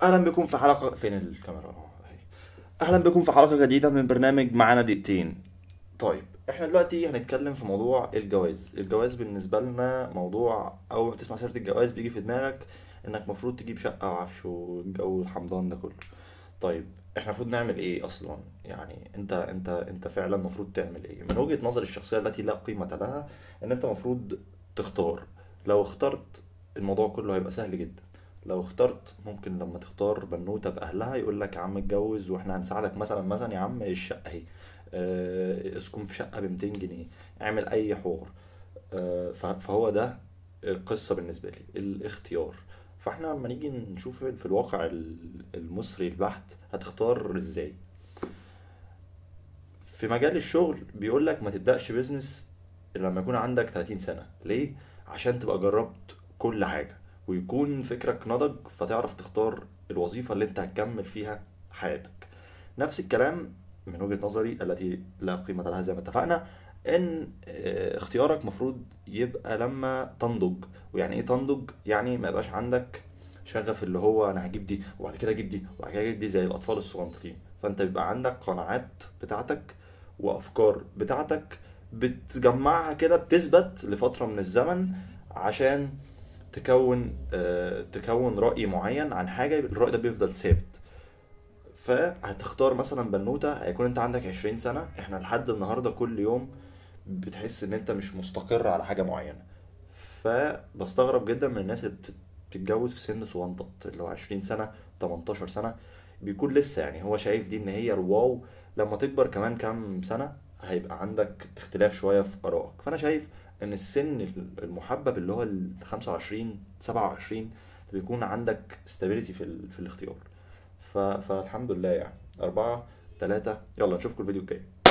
اهلا بكم في حلقه فين الكاميرا أهو، أهي. اهلا بكم في حلقه جديده من برنامج معانا دقيقتين طيب احنا دلوقتي هنتكلم في موضوع الجواز الجواز بالنسبه لنا موضوع اول ما تسمع سيره الجواز بيجي في دماغك انك مفروض تجيب شقه وعفش والجو الحمضان ده كله طيب احنا المفروض نعمل ايه اصلا يعني انت انت انت فعلا المفروض تعمل ايه من وجهة نظري الشخصيه التي لا قيمه لها ان انت المفروض تختار لو اخترت الموضوع كله هيبقى سهل جدا لو اخترت ممكن لما تختار بنوته باهلها يقول لك يا عم اتجوز واحنا هنساعدك مثلا مثلا يا عم الشقه اهي اه، اسكن في شقه ب 200 جنيه اعمل اي حوار اه، ف- فهو ده القصه بالنسبه لي الاختيار فاحنا لما نيجي نشوف في الواقع ال- المصري البحت هتختار ازاي في مجال الشغل بيقول لك ما تبدأش بيزنس إلا لما يكون عندك 30 سنة ليه؟ عشان تبقى جربت كل حاجة ويكون فكرك نضج فتعرف تختار الوظيفة اللي انت هتكمل فيها حياتك نفس الكلام من وجهة نظري التي لا قيمة لها زي ما اتفقنا ان اه، اختيارك مفروض يبقى لما تنضج ويعني ايه تنضج يعني ما يبقاش عندك شغف اللي هو انا هجيب دي وبعد كده اجيب دي وبعد كده اجيب دي زي الاطفال الصغنطين فانت بيبقى عندك قناعات بتاعتك وافكار بتاعتك بتجمعها كده بتثبت لفترة من الزمن عشان تكون آه، تكون رأي معين عن حاجة الرأي ده بيفضل ثابت فهتختار مثلا بنوتة هيكون انت عندك 20 سنة احنا لحد النهاردة كل يوم بتحس ان انت مش مستقر على حاجة معينة فبستغرب جدا من الناس اللي بت- بتتجوز في سن صغنطط اللي هو 20 سنة 18 سنة بيكون لسه يعني هو شايف دي ان هي الواو لما تكبر كمان كام سنة هيبقى عندك اختلاف شوية في آرائك فأنا شايف ان السن المحبب اللي هو ال 25 27 بيكون عندك استابيليتي في, ال... في الاختيار ف... فالحمد لله يعني أربعة تلاتة يلا نشوفكم الفيديو الجاي